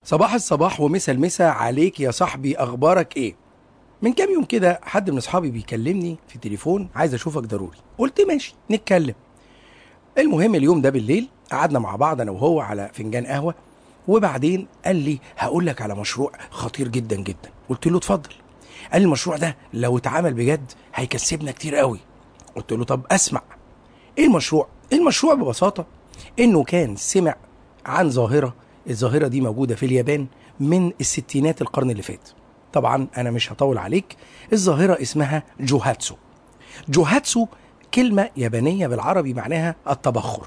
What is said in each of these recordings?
صباح الصباح ومسا المسا عليك يا صاحبي اخبارك ايه من كام يوم كده حد من اصحابي بيكلمني في التليفون عايز اشوفك ضروري قلت ماشي نتكلم المهم اليوم ده بالليل قعدنا مع بعض انا وهو على فنجان قهوه وبعدين قال لي هقول لك على مشروع خطير جدا جدا قلت له اتفضل قال لي المشروع ده لو اتعمل بجد هيكسبنا كتير قوي قلت له طب اسمع ايه المشروع المشروع ببساطه انه كان سمع عن ظاهره الظاهره دي موجوده في اليابان من الستينات القرن اللي فات طبعا انا مش هطول عليك الظاهره اسمها جوهاتسو جوهاتسو كلمه يابانيه بالعربي معناها التبخر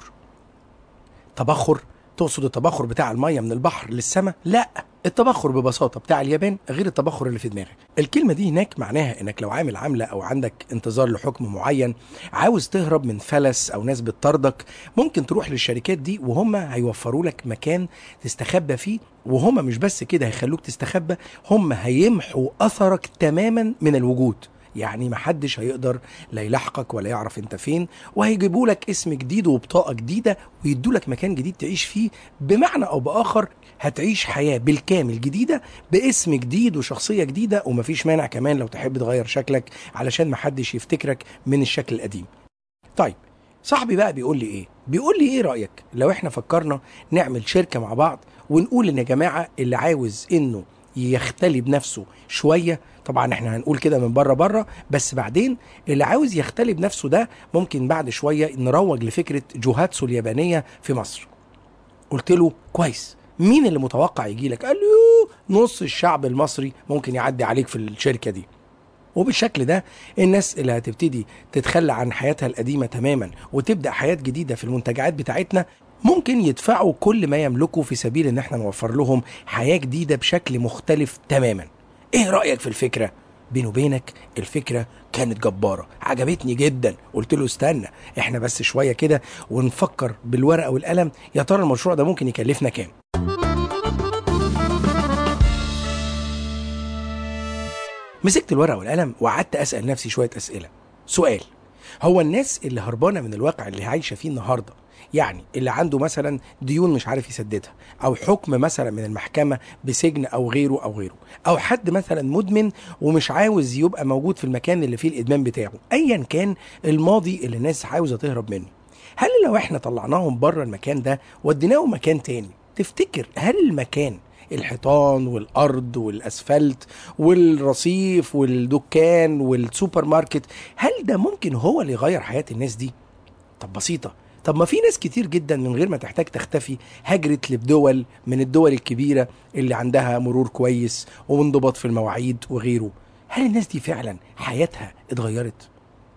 تبخر تقصد التبخر بتاع الميه من البحر للسماء لا التبخر ببساطه بتاع اليابان غير التبخر اللي في دماغك الكلمه دي هناك معناها انك لو عامل عمله او عندك انتظار لحكم معين عاوز تهرب من فلس او ناس بتطاردك ممكن تروح للشركات دي وهم هيوفروا لك مكان تستخبى فيه وهم مش بس كده هيخلوك تستخبى هم هيمحوا اثرك تماما من الوجود يعني محدش هيقدر لا يلاحقك ولا يعرف انت فين وهيجيبوا لك اسم جديد وبطاقه جديده ويدوا لك مكان جديد تعيش فيه بمعنى او باخر هتعيش حياه بالكامل جديده باسم جديد وشخصيه جديده ومفيش مانع كمان لو تحب تغير شكلك علشان محدش يفتكرك من الشكل القديم طيب صاحبي بقى بيقول لي ايه بيقول لي ايه رايك لو احنا فكرنا نعمل شركه مع بعض ونقول ان يا جماعه اللي عاوز انه يختلي بنفسه شويه طبعا احنا هنقول كده من بره بره بس بعدين اللي عاوز يختلي بنفسه ده ممكن بعد شويه نروج لفكره جوهاتسو اليابانيه في مصر قلت له كويس مين اللي متوقع يجي لك قال لي "يوه، نص الشعب المصري ممكن يعدي عليك في الشركه دي وبالشكل ده الناس اللي هتبتدي تتخلى عن حياتها القديمة تماما وتبدأ حياة جديدة في المنتجعات بتاعتنا ممكن يدفعوا كل ما يملكوا في سبيل ان احنا نوفر لهم حياة جديدة بشكل مختلف تماما ايه رأيك في الفكرة؟ بيني وبينك الفكرة كانت جبارة عجبتني جدا قلت له استنى احنا بس شوية كده ونفكر بالورقة والقلم يا ترى المشروع ده ممكن يكلفنا كام مسكت الورقه والقلم وقعدت اسال نفسي شويه اسئله سؤال هو الناس اللي هربانه من الواقع اللي عايشه فيه النهارده يعني اللي عنده مثلا ديون مش عارف يسددها او حكم مثلا من المحكمه بسجن او غيره او غيره او حد مثلا مدمن ومش عاوز يبقى موجود في المكان اللي فيه الادمان بتاعه ايا كان الماضي اللي الناس عاوزه تهرب منه هل لو احنا طلعناهم بره المكان ده وديناهم مكان تاني تفتكر هل المكان الحيطان والارض والاسفلت والرصيف والدكان والسوبر ماركت هل ده ممكن هو اللي يغير حياه الناس دي طب بسيطه طب ما في ناس كتير جدا من غير ما تحتاج تختفي هجرت لدول من الدول الكبيره اللي عندها مرور كويس وانضباط في المواعيد وغيره هل الناس دي فعلا حياتها اتغيرت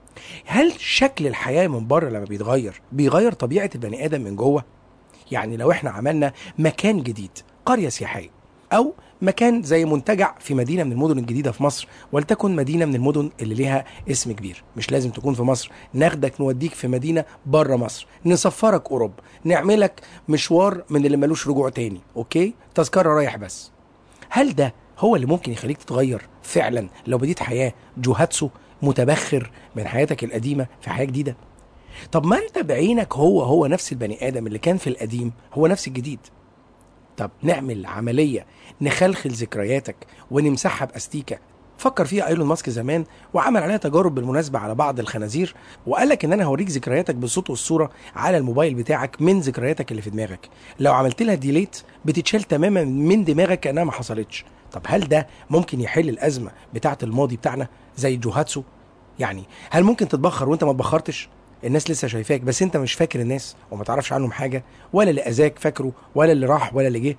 هل شكل الحياه من بره لما بيتغير بيغير طبيعه البني ادم من جوه يعني لو احنا عملنا مكان جديد قرية سياحية أو مكان زي منتجع في مدينة من المدن الجديدة في مصر ولتكن مدينة من المدن اللي ليها اسم كبير مش لازم تكون في مصر ناخدك نوديك في مدينة بره مصر نسفرك أوروبا نعملك مشوار من اللي ملوش رجوع تاني أوكي تذكرة رايح بس هل ده هو اللي ممكن يخليك تتغير فعلا لو بديت حياة جوهاتسو متبخر من حياتك القديمة في حياة جديدة طب ما انت بعينك هو هو نفس البني ادم اللي كان في القديم هو نفس الجديد طب نعمل عمليه نخلخل ذكرياتك ونمسحها باستيكه فكر فيها ايلون ماسك زمان وعمل عليها تجارب بالمناسبه على بعض الخنازير وقال لك ان انا هوريك ذكرياتك بالصوت والصوره على الموبايل بتاعك من ذكرياتك اللي في دماغك لو عملت لها ديليت بتتشال تماما من دماغك كانها ما حصلتش طب هل ده ممكن يحل الازمه بتاعه الماضي بتاعنا زي جوهاتسو يعني هل ممكن تتبخر وانت ما اتبخرتش الناس لسه شايفاك بس انت مش فاكر الناس وما تعرفش عنهم حاجه ولا اللي اذاك فاكره ولا اللي راح ولا اللي جه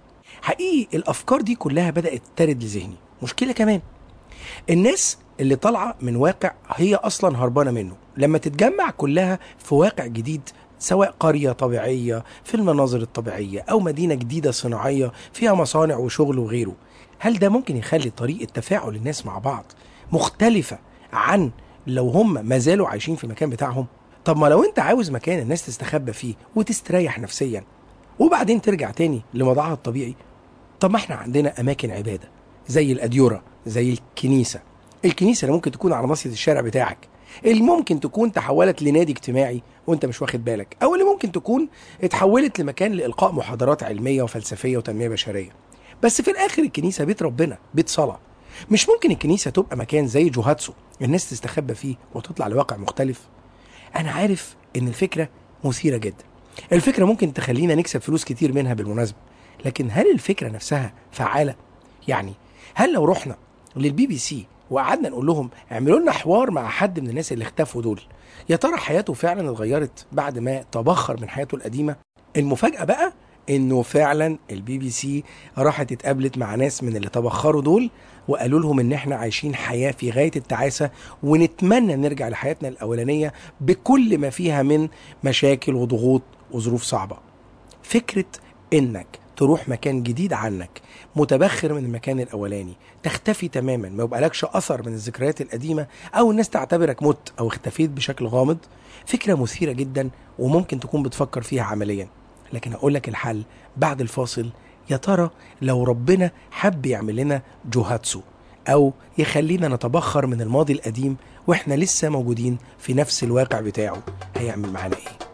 حقيقي الافكار دي كلها بدات ترد لذهني مشكله كمان الناس اللي طالعه من واقع هي اصلا هربانه منه لما تتجمع كلها في واقع جديد سواء قريه طبيعيه في المناظر الطبيعيه او مدينه جديده صناعيه فيها مصانع وشغل وغيره هل ده ممكن يخلي طريقه تفاعل الناس مع بعض مختلفه عن لو هم ما زالوا عايشين في المكان بتاعهم طب ما لو انت عاوز مكان الناس تستخبى فيه وتستريح نفسيا وبعدين ترجع تاني لوضعها الطبيعي طب ما احنا عندنا اماكن عباده زي الاديوره زي الكنيسه الكنيسه اللي ممكن تكون على ناصيه الشارع بتاعك اللي ممكن تكون تحولت لنادي اجتماعي وانت مش واخد بالك او اللي ممكن تكون اتحولت لمكان لالقاء محاضرات علميه وفلسفيه وتنميه بشريه بس في الاخر الكنيسه بيت ربنا بيت صلاه مش ممكن الكنيسه تبقى مكان زي جوهاتسو الناس تستخبى فيه وتطلع لواقع مختلف انا عارف ان الفكره مثيره جدا الفكره ممكن تخلينا نكسب فلوس كتير منها بالمناسبه لكن هل الفكره نفسها فعاله يعني هل لو رحنا للبي بي سي وقعدنا نقول لهم اعملوا لنا حوار مع حد من الناس اللي اختفوا دول يا ترى حياته فعلا اتغيرت بعد ما تبخر من حياته القديمه المفاجاه بقى انه فعلا البي بي سي راحت اتقابلت مع ناس من اللي تبخروا دول وقالوا لهم ان احنا عايشين حياه في غايه التعاسه ونتمنى نرجع لحياتنا الاولانيه بكل ما فيها من مشاكل وضغوط وظروف صعبه. فكره انك تروح مكان جديد عنك متبخر من المكان الاولاني تختفي تماما ما يبقالكش اثر من الذكريات القديمه او الناس تعتبرك مت او اختفيت بشكل غامض فكره مثيره جدا وممكن تكون بتفكر فيها عمليا لكن اقول لك الحل بعد الفاصل يا ترى لو ربنا حب يعمل لنا جوهاتسو او يخلينا نتبخر من الماضي القديم واحنا لسه موجودين في نفس الواقع بتاعه هيعمل معانا ايه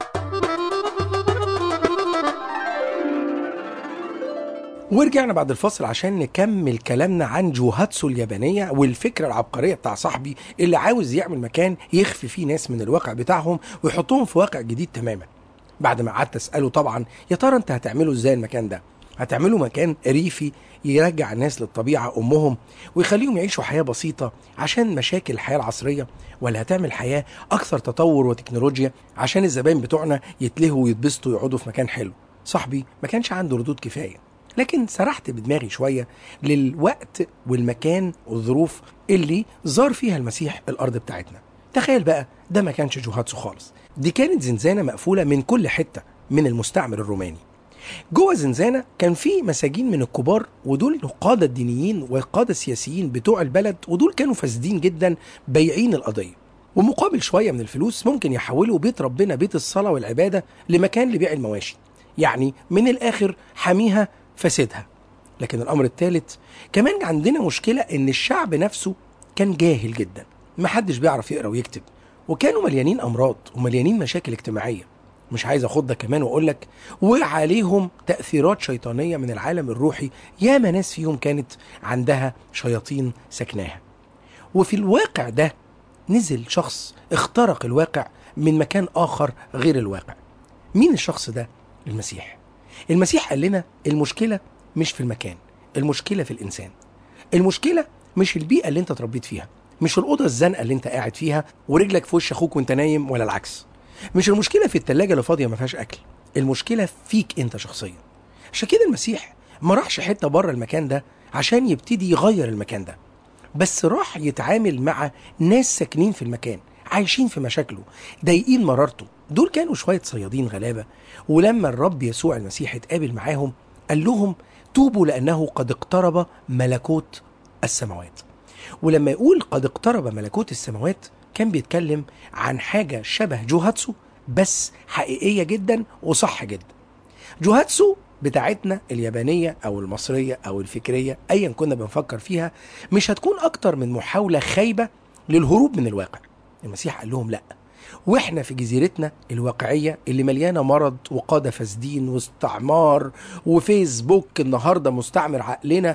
ورجعنا بعد الفاصل عشان نكمل كلامنا عن جوهاتسو اليابانية والفكرة العبقرية بتاع صاحبي اللي عاوز يعمل مكان يخفي فيه ناس من الواقع بتاعهم ويحطهم في واقع جديد تماما بعد ما قعدت اساله طبعا يا ترى انت هتعمله ازاي المكان ده هتعمله مكان ريفي يرجع الناس للطبيعه امهم ويخليهم يعيشوا حياه بسيطه عشان مشاكل الحياه العصريه ولا هتعمل حياه اكثر تطور وتكنولوجيا عشان الزباين بتوعنا يتلهوا ويتبسطوا ويقعدوا في مكان حلو صاحبي ما كانش عنده ردود كفايه لكن سرحت بدماغي شويه للوقت والمكان والظروف اللي زار فيها المسيح الارض بتاعتنا تخيل بقى ده ما كانش جوهاتسو خالص دي كانت زنزانة مقفولة من كل حتة من المستعمر الروماني جوه الزنزانة كان في مساجين من الكبار ودول القادة الدينيين والقادة السياسيين بتوع البلد ودول كانوا فاسدين جدا بايعين القضية ومقابل شوية من الفلوس ممكن يحولوا بيت ربنا بيت الصلاة والعبادة لمكان لبيع المواشي يعني من الآخر حميها فسدها لكن الأمر الثالث كمان عندنا مشكلة إن الشعب نفسه كان جاهل جدا محدش بيعرف يقرأ ويكتب وكانوا مليانين امراض ومليانين مشاكل اجتماعيه مش عايز اخدها كمان واقول لك وعليهم تاثيرات شيطانيه من العالم الروحي ياما ناس فيهم كانت عندها شياطين سكناها وفي الواقع ده نزل شخص اخترق الواقع من مكان اخر غير الواقع مين الشخص ده المسيح المسيح قال لنا المشكله مش في المكان المشكله في الانسان المشكله مش البيئه اللي انت اتربيت فيها مش الأوضة الزنقة اللي أنت قاعد فيها ورجلك في وش أخوك وأنت نايم ولا العكس مش المشكلة في التلاجة اللي فاضية ما فيهاش أكل المشكلة فيك أنت شخصيا عشان كده المسيح ما راحش حتة بره المكان ده عشان يبتدي يغير المكان ده بس راح يتعامل مع ناس ساكنين في المكان عايشين في مشاكله ضايقين مرارته دول كانوا شوية صيادين غلابة ولما الرب يسوع المسيح اتقابل معاهم قال لهم توبوا لأنه قد اقترب ملكوت السماوات ولما يقول قد اقترب ملكوت السماوات كان بيتكلم عن حاجة شبه جوهاتسو بس حقيقية جدا وصح جدا جوهاتسو بتاعتنا اليابانية أو المصرية أو الفكرية أيا كنا بنفكر فيها مش هتكون أكتر من محاولة خايبة للهروب من الواقع المسيح قال لهم لأ واحنا في جزيرتنا الواقعيه اللي مليانه مرض وقاده فاسدين واستعمار وفيسبوك النهارده مستعمر عقلنا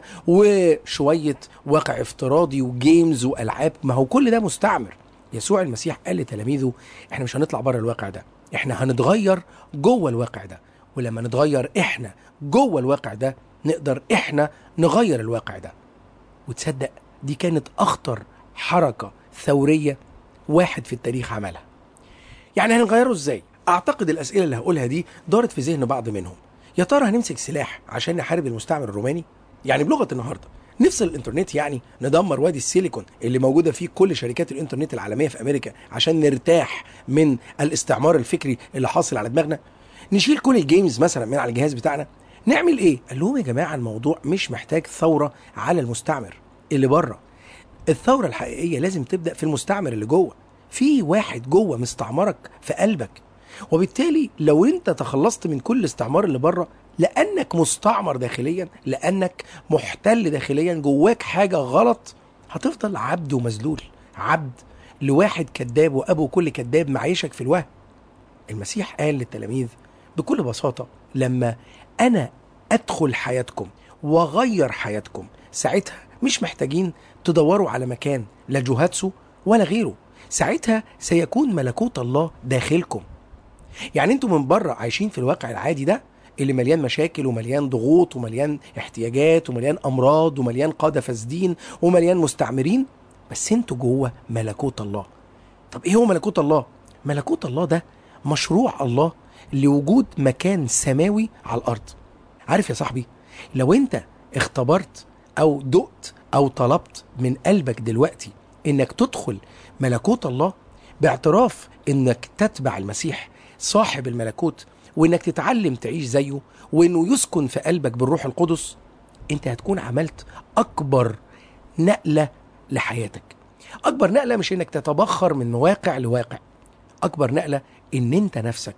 وشويه واقع افتراضي وجيمز والعاب ما هو كل ده مستعمر يسوع المسيح قال لتلاميذه احنا مش هنطلع بره الواقع ده احنا هنتغير جوه الواقع ده ولما نتغير احنا جوه الواقع ده نقدر احنا نغير الواقع ده وتصدق دي كانت اخطر حركه ثوريه واحد في التاريخ عملها يعني هنغيره ازاي اعتقد الاسئله اللي هقولها دي دارت في ذهن بعض منهم يا ترى هنمسك سلاح عشان نحارب المستعمر الروماني يعني بلغه النهارده نفصل الانترنت يعني ندمر وادي السيليكون اللي موجوده فيه كل شركات الانترنت العالميه في امريكا عشان نرتاح من الاستعمار الفكري اللي حاصل على دماغنا نشيل كل الجيمز مثلا من على الجهاز بتاعنا نعمل ايه قال لهم يا جماعه الموضوع مش محتاج ثوره على المستعمر اللي بره الثوره الحقيقيه لازم تبدا في المستعمر اللي جوه في واحد جوه مستعمرك في قلبك وبالتالي لو انت تخلصت من كل الاستعمار اللي بره لانك مستعمر داخليا لانك محتل داخليا جواك حاجه غلط هتفضل عبد ومذلول عبد لواحد كذاب وابو كل كذاب معيشك في الوهم المسيح قال للتلاميذ بكل بساطه لما انا ادخل حياتكم وغير حياتكم ساعتها مش محتاجين تدوروا على مكان لا جوهاتسو ولا غيره ساعتها سيكون ملكوت الله داخلكم يعني انتوا من بره عايشين في الواقع العادي ده اللي مليان مشاكل ومليان ضغوط ومليان احتياجات ومليان امراض ومليان قاده فاسدين ومليان مستعمرين بس انتوا جوه ملكوت الله طب ايه هو ملكوت الله ملكوت الله ده مشروع الله لوجود مكان سماوي على الارض عارف يا صاحبي لو انت اختبرت او دقت او طلبت من قلبك دلوقتي انك تدخل ملكوت الله باعتراف انك تتبع المسيح صاحب الملكوت وانك تتعلم تعيش زيه وانه يسكن في قلبك بالروح القدس انت هتكون عملت اكبر نقله لحياتك اكبر نقله مش انك تتبخر من واقع لواقع اكبر نقله ان انت نفسك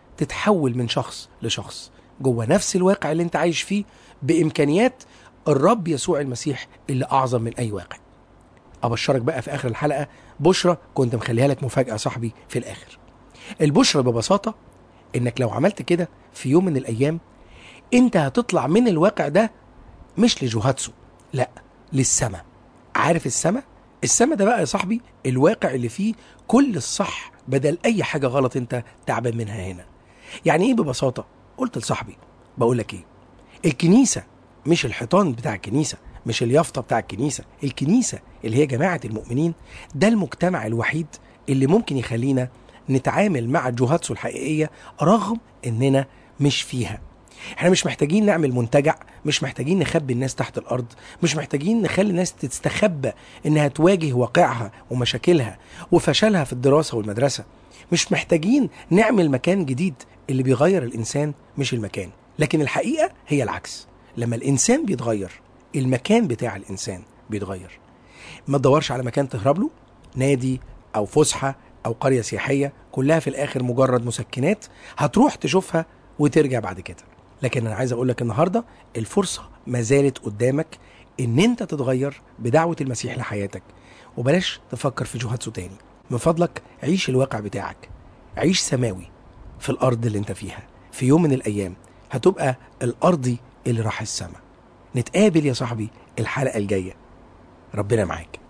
تتحول من شخص لشخص جوه نفس الواقع اللي انت عايش فيه بامكانيات الرب يسوع المسيح اللي اعظم من اي واقع ابشرك بقى في اخر الحلقه بشرى كنت مخليها لك مفاجاه يا صاحبي في الاخر البشرى ببساطه انك لو عملت كده في يوم من الايام انت هتطلع من الواقع ده مش لجوهاتسو لا للسماء عارف السماء السماء ده بقى يا صاحبي الواقع اللي فيه كل الصح بدل اي حاجه غلط انت تعبان منها هنا يعني ايه ببساطه قلت لصاحبي بقول لك ايه الكنيسه مش الحيطان بتاع الكنيسه مش اليافطه بتاع الكنيسه الكنيسه اللي هي جماعه المؤمنين ده المجتمع الوحيد اللي ممكن يخلينا نتعامل مع الجوهاتسو الحقيقيه رغم اننا مش فيها احنا مش محتاجين نعمل منتجع مش محتاجين نخبي الناس تحت الارض مش محتاجين نخلي الناس تستخبى انها تواجه واقعها ومشاكلها وفشلها في الدراسه والمدرسه مش محتاجين نعمل مكان جديد اللي بيغير الانسان مش المكان لكن الحقيقه هي العكس لما الانسان بيتغير المكان بتاع الانسان بيتغير ما تدورش على مكان تهرب له نادي او فسحه او قريه سياحيه كلها في الاخر مجرد مسكنات هتروح تشوفها وترجع بعد كده لكن انا عايز اقول لك النهارده الفرصه ما زالت قدامك ان انت تتغير بدعوه المسيح لحياتك وبلاش تفكر في جوهاتسو تاني من فضلك عيش الواقع بتاعك عيش سماوي في الارض اللي انت فيها في يوم من الايام هتبقى الارضي اللي راح السما نتقابل يا صاحبي الحلقه الجايه ربنا معاك